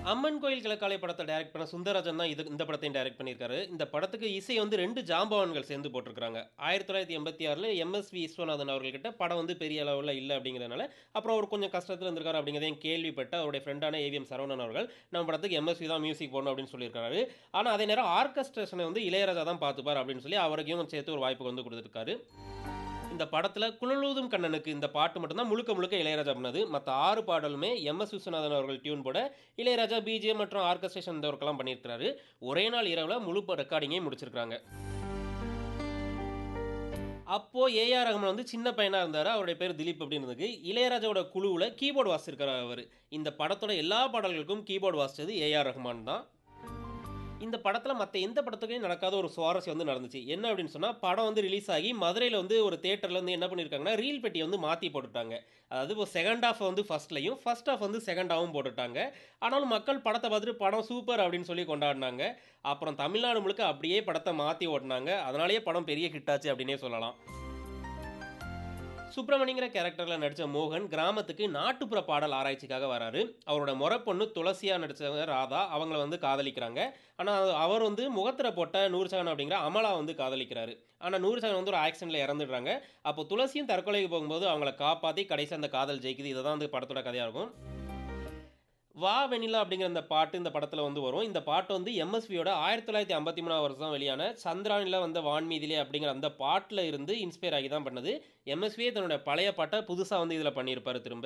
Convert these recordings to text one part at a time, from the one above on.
அம்மன் கோயில் கிழக்காலை படத்தை டைரக்ட் பண்ண சுந்தரராஜன் தான் இது இந்த படத்தையும் டைரக்ட் பண்ணியிருக்காரு இந்த படத்துக்கு இசை வந்து ரெண்டு ஜாம்பவான்கள் சேர்ந்து போட்டிருக்காங்க ஆயிரத்தி தொள்ளாயிரத்தி எண்பத்தி ஆறில் எம்எஸ்வி விஸ்வநாதன் அவர்கள்கிட்ட படம் வந்து பெரிய அளவில் இல்லை அப்படிங்கிறதுனால அப்புறம் அவர் கொஞ்சம் கஷ்டத்தில் இருந்திருக்காரு அப்படிங்கிறதையும் கேள்விப்பட்டு அவருடைய ஃப்ரெண்டான ஏவிஎம் சரவணன் அவர்கள் நம்ம படத்துக்கு எம்எஸ்வி தான் மியூசிக் போடணும் அப்படின்னு சொல்லியிருக்காரு ஆனால் அதே நேரம் ஆர்கஸ்ட்ரேஷனை வந்து இளையராஜா தான் பார்த்துப்பார் அப்படின்னு சொல்லி அவருக்கும் சேர்த்து ஒரு வாய்ப்பு வந்து கொடுத்துருக்காரு இந்த படத்தில் குழலூதும் கண்ணனுக்கு இந்த பாட்டு மட்டும்தான் முழுக்க முழுக்க இளையராஜா பண்ணது மற்ற ஆறு பாடலுமே எம் எஸ் விஸ்வநாதன் அவர்கள் டியூன் போட இளையராஜா பிஜிஎம் மற்றும் ஆர்கஸ்ட்ரேஷன் இந்த ஒர்க்கெல்லாம் பண்ணியிருக்கிறாரு ஒரே நாள் இரவில் முழு ரெக்கார்டிங்கையும் முடிச்சிருக்காங்க அப்போ ஏஆர் ரஹ்மான் வந்து சின்ன பையனாக இருந்தார் அவருடைய பேர் திலீப் அப்படின்றதுக்கு இளையராஜாவோட குழுவில் கீபோர்டு வாசிச்சிருக்காரு அவர் இந்த படத்தோட எல்லா பாடல்களுக்கும் கீபோர்டு வாசிச்சது ஏஆர் ரஹ்மான் தான் இந்த படத்தில் மற்ற எந்த படத்துக்கும் நடக்காத ஒரு சுவாரஸ்யம் வந்து நடந்துச்சு என்ன அப்படின்னு சொன்னால் படம் வந்து ரிலீஸ் ஆகி மதுரையில் வந்து ஒரு தேட்டரில் வந்து என்ன பண்ணியிருக்காங்கன்னா ரீல் பெட்டியை வந்து மாற்றி போட்டுட்டாங்க அதாவது இப்போ செகண்ட் ஹாஃப் வந்து ஃபஸ்ட்லையும் ஃபர்ஸ்ட் ஹாஃப் வந்து செகண்ட் ஹாஃபும் போட்டுட்டாங்க ஆனாலும் மக்கள் படத்தை பார்த்துட்டு படம் சூப்பர் அப்படின்னு சொல்லி கொண்டாடினாங்க அப்புறம் தமிழ்நாடு முழுக்க அப்படியே படத்தை மாற்றி ஓட்டினாங்க அதனாலேயே படம் பெரிய ஹிட் ஆச்சு அப்படின்னே சொல்லலாம் சுப்பிரமணிங்கிற கேரக்டரில் நடித்த மோகன் கிராமத்துக்கு நாட்டுப்புற பாடல் ஆராய்ச்சிக்காக வராரு அவரோட முறை பொண்ணு துளசியாக நடித்தவங்க ராதா அவங்கள வந்து காதலிக்கிறாங்க ஆனால் அவர் வந்து முகத்திர போட்ட நூறுசகன் அப்படிங்கிற அமலா வந்து காதலிக்கிறாரு ஆனால் நூறுசகன் வந்து ஒரு ஆக்சிடென்ட்டில் இறந்துடுறாங்க அப்போ துளசியும் தற்கொலைக்கு போகும்போது அவங்கள காப்பாற்றி கடைசி அந்த காதல் ஜெயிக்குது இதை தான் வந்து படத்தோட கதையாக இருக்கும் வா வெண்ணிலா அப்படிங்கிற இந்த பாட்டு இந்த படத்தில் வந்து வரும் இந்த பாட்டு வந்து எம்எஸ்வியோட ஆயிரத்தி தொள்ளாயிரத்தி ஐம்பத்தி மூணாவது வருஷம் வெளியான சந்திரானில் வந்த வான்மீதிலே அப்படிங்கிற அந்த பாட்டில் இருந்து இன்ஸ்பயர் ஆகி தான் பண்ணது எம்எஸ்வியே தன்னோட பழைய பாட்டை புதுசாக வந்து இதில் பண்ணியிருப்பாரு திரும்ப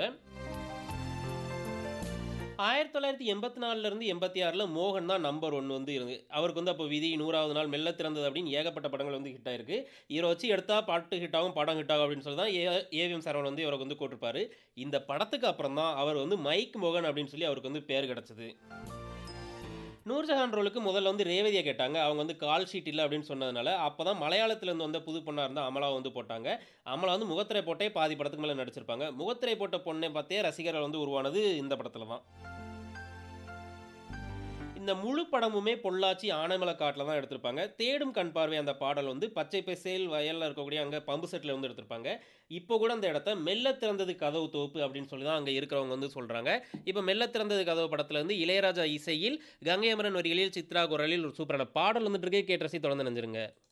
ஆயிரத்தி தொள்ளாயிரத்தி எண்பத்தி நாலுலேருந்து எண்பத்தி ஆறில் மோகன் தான் நம்பர் ஒன் வந்து இருந்து அவருக்கு வந்து அப்போ விதி நூறாவது நாள் மெல்ல திறந்தது அப்படின்னு ஏகப்பட்ட படங்கள் வந்து ஹிட் ஆயிருக்கு இவரை வச்சு எடுத்தா பாட்டு ஹிட் ஆகும் படம் ஹிட் ஆகும் அப்படின்னு சொல்லி தான் ஏ ஏவிஎம் சரவணன் வந்து இவருக்கு வந்து கூட்டிருப்பாரு இந்த படத்துக்கு அப்புறம் தான் அவர் வந்து மைக் மோகன் அப்படின்னு சொல்லி அவருக்கு வந்து பேர் கிடச்சிது நூர்ஜஹான் ரோலுக்கு முதல்ல வந்து ரேவதியை கேட்டாங்க அவங்க வந்து கால் ஷீட் இல்லை அப்படின்னு சொன்னதுனால அப்போ தான் மலையாளத்துலேருந்து வந்த புது பொண்ணாக இருந்தால் அமலா வந்து போட்டாங்க அமலா வந்து முகத்திரை போட்டே பாதி படத்துக்கு மேலே நடிச்சிருப்பாங்க முகத்திரை போட்ட பொண்ணை பார்த்தே ரசிகர்கள் வந்து உருவானது இந்த படத்தில் தான் இந்த முழு படமுமே பொள்ளாச்சி ஆனைமலை காட்டில் தான் எடுத்திருப்பாங்க தேடும் கண் பார்வை அந்த பாடல் வந்து பச்சை பசேல் வயலில் இருக்கக்கூடிய அங்கே பம்பு செட்டில் வந்து எடுத்திருப்பாங்க இப்போ கூட அந்த இடத்த மெல்ல திறந்தது கதவு தோப்பு அப்படின்னு சொல்லி தான் அங்கே இருக்கிறவங்க வந்து சொல்கிறாங்க இப்போ மெல்ல திறந்தது கதவு படத்தில் வந்து இளையராஜா இசையில் கங்கை அமரன் வரிகளில் சித்ரா குரலில் ஒரு சூப்பரான பாடல் வந்துட்டு இருக்கே கேட்டு ரசி தொடர்ந்து நினைஞ்சிருங்க